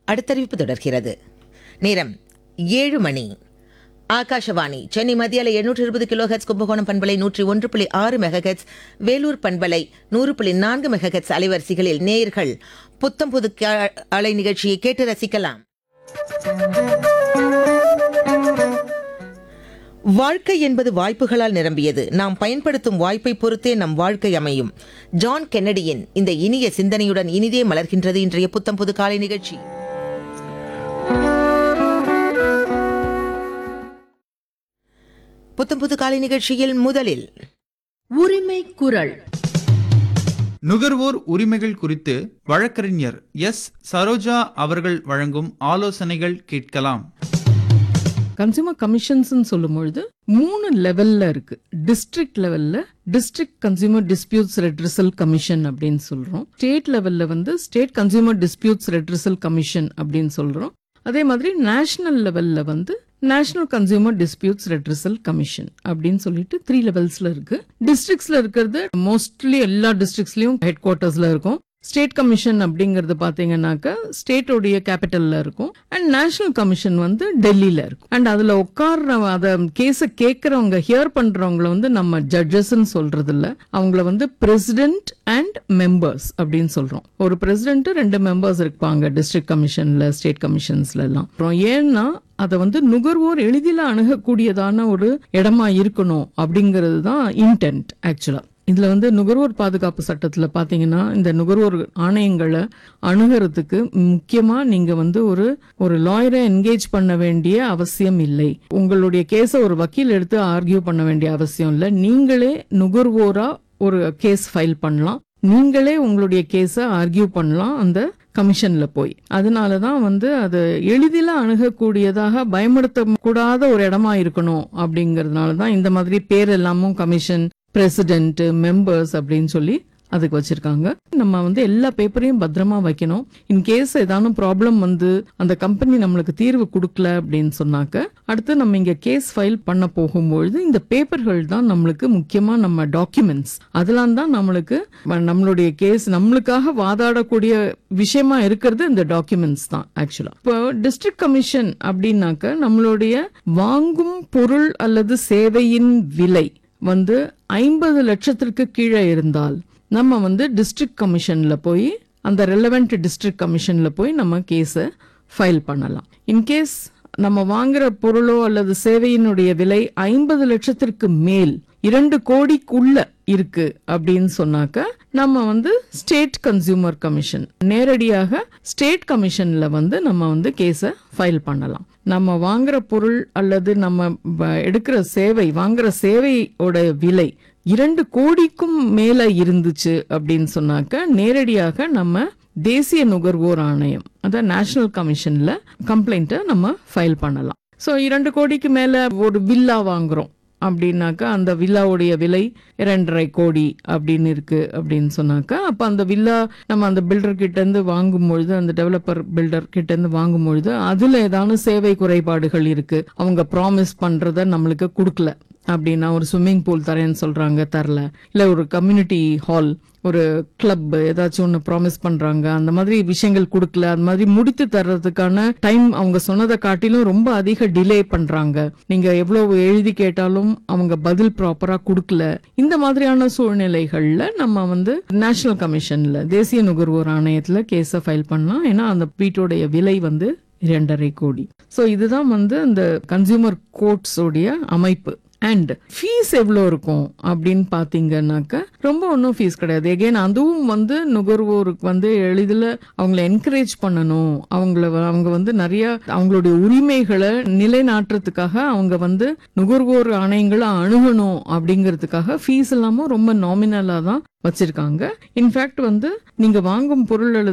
அடுத்தறிவிப்பு தொடர்கிறது நேரம் ஏழு மணி ஆகாஷவாணி சென்னை மத்திய அலை எண்ணூற்று இருபது கிலோஹெட்ஸ் கும்பகோணம் பண்பலை நூற்றி ஒன்று புள்ளி ஆறு மெகஹெட்ஸ் வேலூர் பண்பலை நூறு புள்ளி நான்கு மெகஹெட்ஸ் அலைவரிசைகளில் நேயர்கள் புத்தம் புது க- அலை நிகழ்ச்சியை கேட்டு ரசிக்கலாம் வாழ்க்கை என்பது வாய்ப்புகளால் நிரம்பியது நாம் பயன்படுத்தும் வாய்ப்பை பொறுத்தே நம் வாழ்க்கை அமையும் ஜான் கென்னடியின் இந்த இனிய சிந்தனையுடன் இனிதே மலர்கின்றது இன்றைய புத்தம் புது காலை நிகழ்ச்சி புத்தம் புது காலை நிகழ்ச்சியில் முதலில் உரிமை குரல் நுகர்வோர் உரிமைகள் குறித்து வழக்கறிஞர் எஸ் சரோஜா அவர்கள் வழங்கும் ஆலோசனைகள் கேட்கலாம் கன்சியூமர் கமிஷன்ஸ்னு சொல்லும் பொழுது மூணு லெவல்ல இருக்கு டிஸ்ட்ரிக்ட் லெவல்ல district consumer disputes redressal commission அப்படின்னு சொல்றோம் ஸ்டேட் லெவல்ல வந்து state consumer disputes redressal commission அப்படின்னு சொல்றோம் அதே மாதிரி நேஷனல் லெவல்ல வந்து national consumer disputes redressal commission அப்படின்னு சொல்லிட்டு த்ரீ லெவல்ஸ்ல இருக்கு டிஸ்ட்ரிக்ட்ஸ்ல இருக்கிறது மோஸ்ட்லி எல்லா டிஸ்ட்ரிக்ட்ஸ்லயும் ஹெட் குவார்ட்டர்ஸ்ல இருக்கும் ஸ்டேட் கமிஷன் அப்படிங்கிறது பாத்தீங்கன்னாக்க ஸ்டேட்டோடைய கேபிட்டல்ல இருக்கும் அண்ட் நேஷனல் கமிஷன் வந்து டெல்லியில இருக்கும் அண்ட் அதுல உட்கார்ற அத கேஸ கேட்கறவங்க ஹியர் பண்றவங்கள வந்து நம்ம ஜட்ஜஸ்ன்னு சொல்றது இல்ல அவங்கள வந்து பிரசிடென்ட் அண்ட் மெம்பர்ஸ் அப்படின்னு சொல்றோம் ஒரு பிரசிடென்ட் ரெண்டு மெம்பர்ஸ் இருப்பாங்க டிஸ்ட்ரிக்ட் கமிஷன்ல ஸ்டேட் கமிஷன்ஸ்ல எல்லாம் அப்புறம் ஏன்னா அதை வந்து நுகர்வோர் எளிதில் அணுகக்கூடியதான ஒரு இடமா இருக்கணும் அப்படிங்கிறது தான் இன்டென்ட் ஆக்சுவலா இதுல வந்து நுகர்வோர் பாதுகாப்பு சட்டத்துல பாத்தீங்கன்னா இந்த நுகர்வோர் ஆணையங்களை அணுகிறதுக்கு முக்கியமா நீங்க வந்து ஒரு ஒரு லாயரை என்கேஜ் பண்ண வேண்டிய அவசியம் இல்லை உங்களுடைய கேஸை ஒரு வக்கீல் எடுத்து ஆர்கியூ பண்ண வேண்டிய அவசியம் இல்லை நீங்களே நுகர்வோரா ஒரு கேஸ் ஃபைல் பண்ணலாம் நீங்களே உங்களுடைய கேஸை ஆர்கியூ பண்ணலாம் அந்த கமிஷன்ல போய் அதனால தான் வந்து அது எளிதில் அணுகக்கூடியதாக பயமுறுத்த கூடாத ஒரு இடமா இருக்கணும் அப்படிங்கறதுனால தான் இந்த மாதிரி பேர் எல்லாமும் கமிஷன் பிரசிடென்ட் மெம்பர்ஸ் அப்படின்னு சொல்லி அதுக்கு வச்சிருக்காங்க நம்ம வந்து எல்லா பேப்பரையும் பத்திரமா வைக்கணும் இன் கேஸ் ஏதானும் ப்ராப்ளம் வந்து அந்த கம்பெனி நம்மளுக்கு தீர்வு கொடுக்கல அப்படின்னு சொன்னாக்க அடுத்து நம்ம இங்க கேஸ் ஃபைல் பண்ண போகும்பொழுது இந்த பேப்பர்கள் தான் நம்மளுக்கு முக்கியமா நம்ம டாக்குமெண்ட்ஸ் அதெல்லாம் தான் நம்மளுக்கு ம- நம்மளுடைய கேஸ் நம்மளுக்காக வாதாடக்கூடிய விஷயமா இருக்கிறது இந்த டாக்குமெண்ட்ஸ் தான் ஆக்சுவலா இப்போ டிஸ்ட்ரிக்ட் கமிஷன் அப்படின்னாக்க நம்மளுடைய வாங்கும் பொருள் அல்லது சேவையின் விலை வந்து ஐம்பது லட்சத்திற்கு கீழே இருந்தால் நம்ம வந்து டிஸ்ட்ரிக்ட் கமிஷன்ல போய் அந்த ரெலவெண்ட் டிஸ்ட்ரிக்ட் கமிஷன்ல போய் நம்ம கேஸை ஃபைல் பண்ணலாம் இன்கேஸ் நம்ம வாங்குற பொருளோ அல்லது சேவையினுடைய விலை ஐம்பது லட்சத்திற்கு மேல் இரண்டு கோடிக்குள்ள இருக்கு அப்படின்னு சொன்னாக்க நம்ம வந்து ஸ்டேட் கன்சியூமர் கமிஷன் நேரடியாக ஸ்டேட் கமிஷன்ல வந்து நம்ம வந்து கேஸை ஃபைல் பண்ணலாம் நம்ம வாங்குற பொருள் அல்லது நம்ம வ- எடுக்கிற சேவை வாங்குற சேவையோட விலை இரண்டு கோடிக்கும் மேல இருந்துச்சு அப்படின்னு சொன்னாக்க நேரடியாக நம்ம தேசிய நுகர்வோர் ஆணையம் அதான் நேஷனல் கமிஷன்ல கம்ப்ளைண்ட்டை நம்ம ஃபைல் பண்ணலாம் ஸோ இரண்டு கோடிக்கு மேல ஒரு வில்லா வாங்குறோம் அப்படின்னாக்கா அந்த வில்லாவுடைய விலை இரண்டரை கோடி அப்படின்னு இருக்கு அப்படின்னு சொன்னாக்கா அப்ப அந்த வில்லா நம்ம அந்த பில்டர் கிட்ட இருந்து வாங்கும் பொழுது அந்த டெவலப்பர் பில்டர் கிட்ட இருந்து வாங்கும் பொழுது அதுல ஏதானும் சேவை குறைபாடுகள் இருக்கு அவங்க ப்ராமிஸ் பண்றத நம்மளுக்கு கொடுக்கல அப்படின்னா ஒரு ஸ்விம்மிங் பூல் தரேன்னு சொல்றாங்க தரல இல்ல ஒரு கம்யூனிட்டி ஹால் ஒரு கிளப் ஏதாச்சும் ஒன்று ப்ராமிஸ் பண்றாங்க அந்த மாதிரி விஷயங்கள் கொடுக்கல அந்த மாதிரி முடித்து தர்றதுக்கான டைம் அவங்க சொன்னதை காட்டிலும் ரொம்ப அதிக டிலே பண்றாங்க நீங்க எவ்வளவு எழுதி கேட்டாலும் அவங்க பதில் ப்ராப்பரா கொடுக்கல இந்த மாதிரியான சூழ்நிலைகள்ல நம்ம வந்து நேஷனல் கமிஷன்ல தேசிய நுகர்வோர் ஆணையத்துல கேஸை ஃபைல் பண்ணலாம் ஏன்னா அந்த வீட்டோடைய விலை வந்து இரண்டரை கோடி ஸோ இதுதான் வந்து அந்த கன்சியூமர் கோர்ட்ஸ் உடைய அமைப்பு அண்ட் ஃபீஸ் எவ்வளோ இருக்கும் அப்படின்னு பார்த்தீங்கன்னாக்க ரொம்ப ஒன்றும் ஃபீஸ் கிடையாது எகைன் அதுவும் வந்து நுகர்வோருக்கு வந்து எளிதில் அவங்கள என்கரேஜ் பண்ணணும் அவங்கள வ- அவங்க வந்து நிறைய அவங்களுடைய உரிமைகளை நிலைநாட்டுறதுக்காக அவங்க வந்து நுகர்வோர் ஆணையங்களை அணுகணும் அப்படிங்கிறதுக்காக ஃபீஸ் எல்லாமும் ரொம்ப நாமினலாக தான் வச்சிருக்காங்க இன்ஃபேக்ட் வந்து நீங்க வாங்கும் பொருள் அல்லது